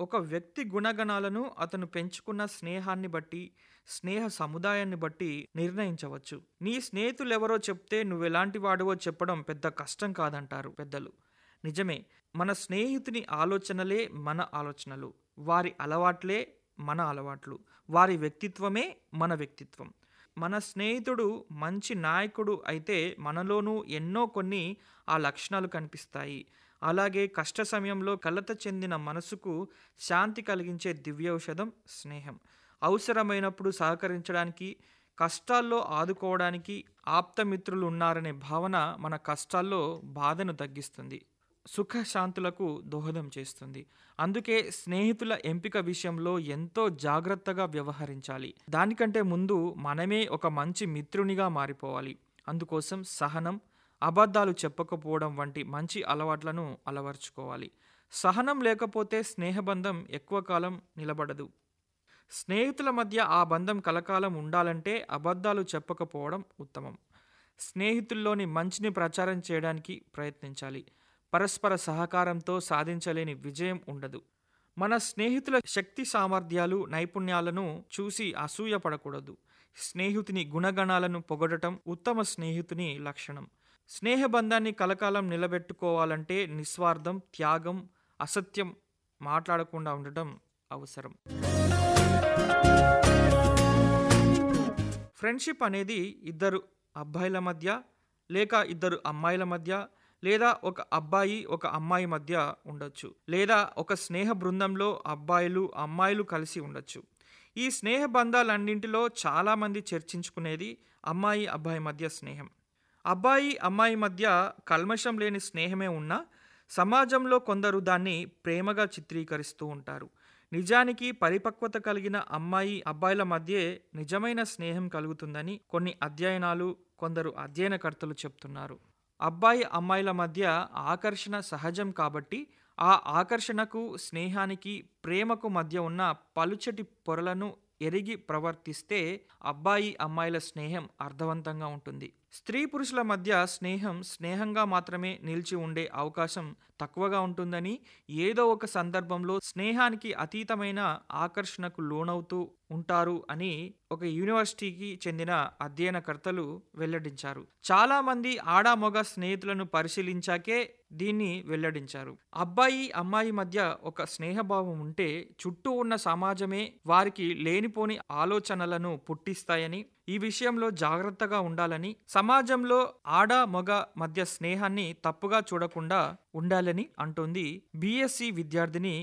ఒక వ్యక్తి గుణగణాలను అతను పెంచుకున్న స్నేహాన్ని బట్టి స్నేహ సముదాయాన్ని బట్టి నిర్ణయించవచ్చు నీ స్నేహితులెవరో చెప్తే నువ్వెలాంటి వాడివో చెప్పడం పెద్ద కష్టం కాదంటారు పెద్దలు నిజమే మన స్నేహితుని ఆలోచనలే మన ఆలోచనలు వారి అలవాట్లే మన అలవాట్లు వారి వ్యక్తిత్వమే మన వ్యక్తిత్వం మన స్నేహితుడు మంచి నాయకుడు అయితే మనలోనూ ఎన్నో కొన్ని ఆ లక్షణాలు కనిపిస్తాయి అలాగే కష్ట సమయంలో కలత చెందిన మనసుకు శాంతి కలిగించే దివ్యౌషధం స్నేహం అవసరమైనప్పుడు సహకరించడానికి కష్టాల్లో ఆదుకోవడానికి ఆప్తమిత్రులు ఉన్నారనే భావన మన కష్టాల్లో బాధను తగ్గిస్తుంది సుఖశాంతులకు దోహదం చేస్తుంది అందుకే స్నేహితుల ఎంపిక విషయంలో ఎంతో జాగ్రత్తగా వ్యవహరించాలి దానికంటే ముందు మనమే ఒక మంచి మిత్రునిగా మారిపోవాలి అందుకోసం సహనం అబద్ధాలు చెప్పకపోవడం వంటి మంచి అలవాట్లను అలవర్చుకోవాలి సహనం లేకపోతే స్నేహబంధం ఎక్కువ కాలం నిలబడదు స్నేహితుల మధ్య ఆ బంధం కలకాలం ఉండాలంటే అబద్ధాలు చెప్పకపోవడం ఉత్తమం స్నేహితుల్లోని మంచిని ప్రచారం చేయడానికి ప్రయత్నించాలి పరస్పర సహకారంతో సాధించలేని విజయం ఉండదు మన స్నేహితుల శక్తి సామర్థ్యాలు నైపుణ్యాలను చూసి అసూయ పడకూడదు స్నేహితుని గుణగణాలను పొగడటం ఉత్తమ స్నేహితుని లక్షణం స్నేహబంధాన్ని కలకాలం నిలబెట్టుకోవాలంటే నిస్వార్థం త్యాగం అసత్యం మాట్లాడకుండా ఉండటం అవసరం ఫ్రెండ్షిప్ అనేది ఇద్దరు అబ్బాయిల మధ్య లేక ఇద్దరు అమ్మాయిల మధ్య లేదా ఒక అబ్బాయి ఒక అమ్మాయి మధ్య ఉండొచ్చు లేదా ఒక స్నేహ బృందంలో అబ్బాయిలు అమ్మాయిలు కలిసి ఉండొచ్చు ఈ స్నేహ బంధాలన్నింటిలో చాలామంది చర్చించుకునేది అమ్మాయి అబ్బాయి మధ్య స్నేహం అబ్బాయి అమ్మాయి మధ్య కల్మషం లేని స్నేహమే ఉన్నా సమాజంలో కొందరు దాన్ని ప్రేమగా చిత్రీకరిస్తూ ఉంటారు నిజానికి పరిపక్వత కలిగిన అమ్మాయి అబ్బాయిల మధ్యే నిజమైన స్నేహం కలుగుతుందని కొన్ని అధ్యయనాలు కొందరు అధ్యయనకర్తలు చెప్తున్నారు అబ్బాయి అమ్మాయిల మధ్య ఆకర్షణ సహజం కాబట్టి ఆ ఆకర్షణకు స్నేహానికి ప్రేమకు మధ్య ఉన్న పలుచటి పొరలను ఎరిగి ప్రవర్తిస్తే అబ్బాయి అమ్మాయిల స్నేహం అర్థవంతంగా ఉంటుంది స్త్రీ పురుషుల మధ్య స్నేహం స్నేహంగా మాత్రమే నిలిచి ఉండే అవకాశం తక్కువగా ఉంటుందని ఏదో ఒక సందర్భంలో స్నేహానికి అతీతమైన ఆకర్షణకు లోనవుతూ ఉంటారు అని ఒక యూనివర్సిటీకి చెందిన అధ్యయనకర్తలు వెల్లడించారు చాలా మంది ఆడా మొగ స్నేహితులను పరిశీలించాకే దీన్ని వెల్లడించారు అబ్బాయి అమ్మాయి మధ్య ఒక స్నేహభావం ఉంటే చుట్టూ ఉన్న సమాజమే వారికి లేనిపోని ఆలోచనలను పుట్టిస్తాయని ఈ విషయంలో జాగ్రత్తగా ఉండాలని సమాజంలో ఆడ మగ మధ్య స్నేహాన్ని తప్పుగా చూడకుండా ఉండాలని అంటోంది బీఎస్సీ విద్యార్థిని